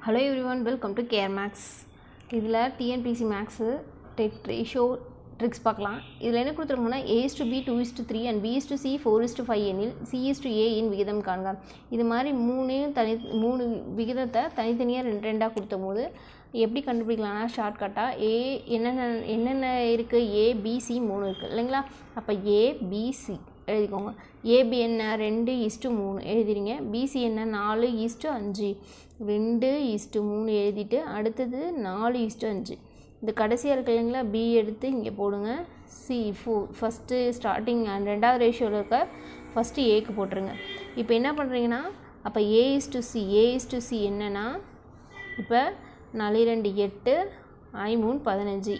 hello every one welcome to care maths இதில் TNPSC maths டெட் ratio tricks பார்க்கலாம் இதில் என்ன கொடுத்துருக்கோம்னா A's to B two is to three and B is to C four is to five எனில் C is to A இன் விகிதம் காண்க இது மாதிரி மூணையும் தனி மூணு விகிதத்தை தனித்தனியாக ரெண்டு ரெண்டாக கொடுத்த போது எப்படி கண்டுபிடிக்கலாம்னா ஷார்ட்கட்டாக ஏ என்னென்ன என்னென்ன இருக்குது ஏ பிசி மூணு இருக்குது இல்லைங்களா அப்போ ஏ பிசி எழுதிக்கோங்க ஏபி என்ன ரெண்டு இஸ்ட்டு மூணு எழுதிடுங்க பிசி என்ன நாலு இஸ்ட்டு அஞ்சு ரெண்டு இஸ்ட்டு மூணு எழுதிட்டு அடுத்தது நாலு இஸ்ட்டு அஞ்சு இந்த கடைசியாக இருக்கு இல்லைங்களா பி எடுத்து இங்கே போடுங்க சி ஃபோ ஃபஸ்ட்டு ஸ்டார்டிங் அண்ட் ரெண்டாவது ரேஷியோவில் இருக்க ஃபஸ்ட்டு ஏக்கு போட்டுருங்க இப்போ என்ன பண்ணுறீங்கன்னா அப்போ A is to C A is to C என்னென்னா இப்போ நாலு ரெண்டு எட்டு ஐ மூணு பதினஞ்சு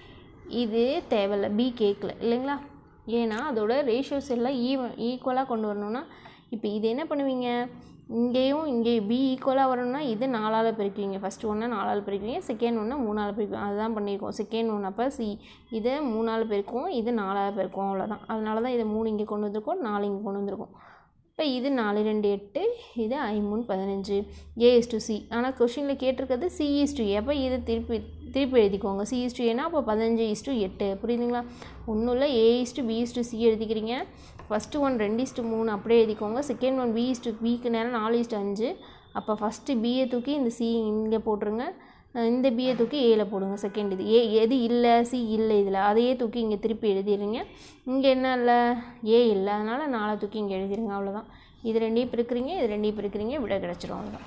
இது தேவையில்ல பி கேக்கில் இல்லைங்களா ஏன்னா அதோட ரேஷியோஸ் எல்லாம் ஈவன் ஈக்குவலாக கொண்டு வரணும்னா இப்போ இது என்ன பண்ணுவீங்க இங்கேயும் இங்கே பி ஈக்குவலாக வரணும்னா இது நாலால் பெருக்குவீங்க ஃபஸ்ட்டு ஒன்று நாலால் பெருக்குவீங்க செகண்ட் ஒன்று மூணால் பெருக்குவீங்க அதுதான் பண்ணியிருக்கோம் செகண்ட் ஒன்று அப்போ சி இதை மூணால் பெருக்குவோம் இது நாலால் பெருக்குவோம் அவ்வளோதான் அதனால தான் இதை மூணு இங்கே கொண்டு வந்திருக்கோம் நாலு இங்கே கொண்டு வந்திருக்கோம் இப்போ இது நாலு ரெண்டு எட்டு இது ஐ மூணு பதினஞ்சு ஏ இஸ் டு சி ஆனால் கொஷினில் கேட்டிருக்கிறது சி இஸ் டு ஏ அப்போ இதை திருப்பி திருப்பி எழுதிக்கோங்க சி இஸ் டு ஏன்னா அப்போ பதினஞ்சு இஸ் டு எட்டு புரியுதுங்களா ஒன்றும் இல்லை A is to B is to C எழுதிக்கிறீங்க ஃபஸ்ட்டு ஒன் ரெண்டு இஸ் டு மூணு அப்படியே எழுதிக்கோங்க second one B is to பிக்கு நேரம் நாலு இஸ் டு அஞ்சு அப்போ ஃபஸ்ட்டு பிஏ தூக்கி இந்த சி இங்கே போட்டுருங்க இந்த பிஏ தூக்கி ஏல போடுங்க செகண்ட் இது ஏ எது இல்லை சி இல்லை இதில் அதையே தூக்கி இங்கே திருப்பி எழுதிடுங்க இங்கே என்ன இல்லை ஏ இல்லை அதனால் நாளை தூக்கி இங்கே எழுதிருங்க அவ்வளோதான் இது ரெண்டையும் பிரிக்கிறீங்க இது ரெண்டையும் பிரிக்கிறீங்க விட கிடச்சிரும் அவ்வளோதான்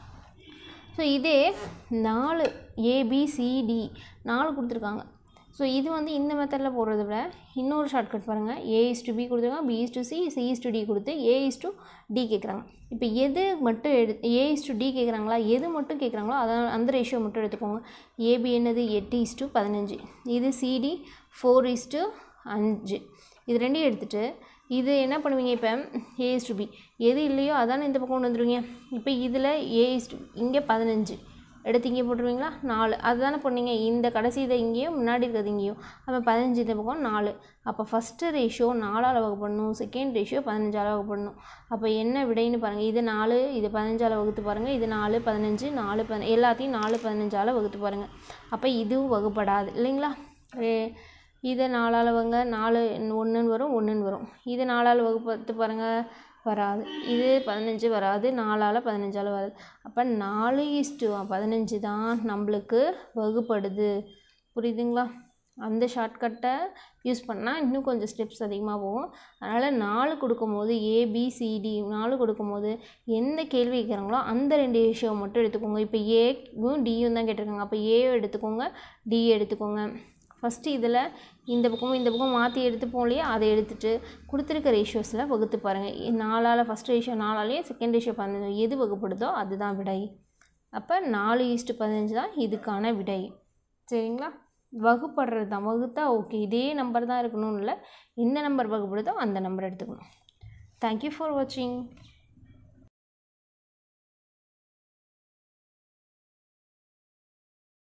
ஸோ இதே நாலு ஏபிசிடி நாலு கொடுத்துருக்காங்க ஸோ இது வந்து இந்த மெத்தடில் போடுறத விட இன்னொரு ஷார்ட்கட் பாருங்கள் ஏ இஸ் டு பி கொடுத்துருக்காங்க B is to C C is to D கொடுத்து ஏ இஸ் டு டி கேட்குறாங்க இப்போ எது மட்டும் எடு ஏ இஸ் டு டி கேட்குறாங்களா எது மட்டும் கேட்குறாங்களோ அதை அந்த ரேஷியோ மட்டும் எடுத்துக்கோங்க ஏபி என்னது எட்டு இஸ் டு பதினஞ்சு இது சிடி ஃபோர் இஸ் டு அஞ்சு இது ரெண்டையும் எடுத்துகிட்டு இது என்ன பண்ணுவீங்க இப்போ ஏ இஸ் டு பி எது இல்லையோ அதானே இந்த பக்கம் கொண்டு வந்துடுவீங்க இப்போ இதில் ஏ இஸ் டு இங்கே பதினஞ்சு எடுத்து இங்கே போட்டுருவீங்களா நாலு அதுதானே பண்ணீங்க இந்த கடைசி இதை இங்கேயும் முன்னாடி இருக்கிறது இங்கேயும் அப்போ பதினஞ்சு இந்த பக்கம் நாலு அப்போ ஃபஸ்ட்டு ரேஷியோ நாலால் வகை பண்ணணும் செகண்ட் ரேஷியோ பதினஞ்சால் வகை பண்ணணும் அப்போ என்ன விடைன்னு பாருங்கள் இது நாலு இது பதினஞ்சால் வகுத்து பாருங்கள் இது நாலு பதினஞ்சு நாலு பதி எல்லாத்தையும் நாலு பதினஞ்சால் வகுத்து பாருங்கள் அப்போ இதுவும் வகுப்படாது இல்லைங்களா இதை நாலால் வங்க நாலு ஒன்றுன்னு வரும் ஒன்றுன்னு வரும் இது நாலால் வகுப்பத்து பாருங்கள் வராது இது பதினஞ்சு வராது நாலால் பதினஞ்சால் வராது அப்போ நாலு இஸ்டு பதினஞ்சு தான் நம்மளுக்கு வகுப்படுது புரியுதுங்களா அந்த ஷார்ட்கட்டை யூஸ் பண்ணால் இன்னும் கொஞ்சம் ஸ்டெப்ஸ் அதிகமாக போகும் அதனால் நாலு கொடுக்கும்போது ஏபிசிடி நாலு கொடுக்கும்போது எந்த கேள்வி கேட்குறாங்களோ அந்த ரெண்டு ரேஷியோ மட்டும் எடுத்துக்கோங்க இப்போ ஏவும் டியும் தான் கேட்டிருக்காங்க அப்போ ஏ எடுத்துக்கோங்க டி எடுத்துக்கோங்க ஃபஸ்ட்டு இதில் இந்த பக்கமும் இந்த பக்கம் மாற்றி எடுத்துப்போம் இல்லையா அதை எடுத்துகிட்டு கொடுத்துருக்க ரேஷியோஸில் வகுத்து பாருங்கள் நாலால் ஃபஸ்ட் ரேஷியோ நாலாலேயே செகண்ட் ரேஷியோ பதினஞ்சு எது வகுப்படுதோ அதுதான் விடை அப்போ நாலு ஈஸ்ட்டு பதினஞ்சு தான் இதுக்கான விடை சரிங்களா வகுப்படுறது தான் வகுத்தா ஓகே இதே நம்பர் தான் இருக்கணும்னு இல்லை எந்த நம்பர் வகுப்படுதோ அந்த நம்பர் எடுத்துக்கணும் தேங்க்யூ ஃபார் வாட்சிங்